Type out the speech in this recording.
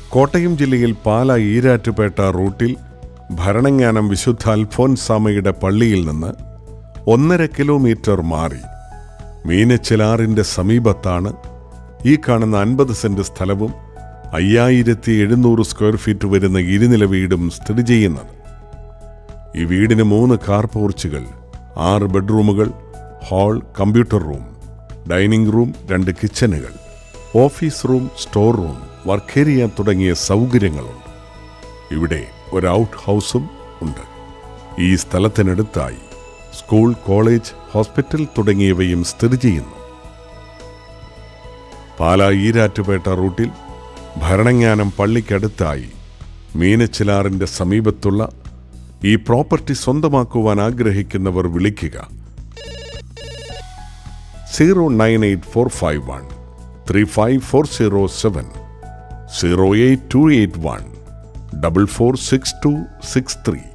കോട്ടയം ജില്ലയിൽ പാല ഈരാറ്റുപേട്ട റൂട്ടിൽ ഭരണങ്ങാനം വിശുദ്ധ അൽഫോൻസാമയുടെ പള്ളിയിൽ നിന്ന് ഒന്നര കിലോമീറ്റർ മാറി മീനച്ചിലാറിന്റെ സമീപത്താണ് ഈ കാണുന്ന അൻപത് സെന്റ് സ്ഥലവും അയ്യായിരത്തി എഴുന്നൂറ് സ്ക്വയർ ഫീറ്റ് വരുന്ന ഇരുനില വീടും സ്ഥിതി ചെയ്യുന്നത് ഈ വീടിന് മൂന്ന് കാർ പോർച്ചുകൾ ആറ് ബെഡ്റൂമുകൾ hall computer room dining room രണ്ട് കിച്ചണുകൾ office room store room work area തുടങ്ങിയ സൗകര്യങ്ങളുണ്ട് ഇവിടെ ഒരു ഔട്ട് ഹൗസും ഉണ്ട് ഈ സ്ഥലത്തിനടുത്തായി സ്കൂൾ കോളേജ് ഹോസ്പിറ്റൽ തുടങ്ങിയവയും സ്ഥിതി ചെയ്യുന്നു പാലാ ഈരാറ്റുപേട്ട റൂട്ടിൽ ഭരണങ്ങാനം പള്ളിക്കടുത്തായി മീനച്ചിലാറിന്റെ സമീപത്തുള്ള ഈ പ്രോപ്പർട്ടി സ്വന്തമാക്കുവാൻ ആഗ്രഹിക്കുന്നവർ വിളിക്കുക zero nine eight four five one three five four zero seven zero eight two eight one double four six two six three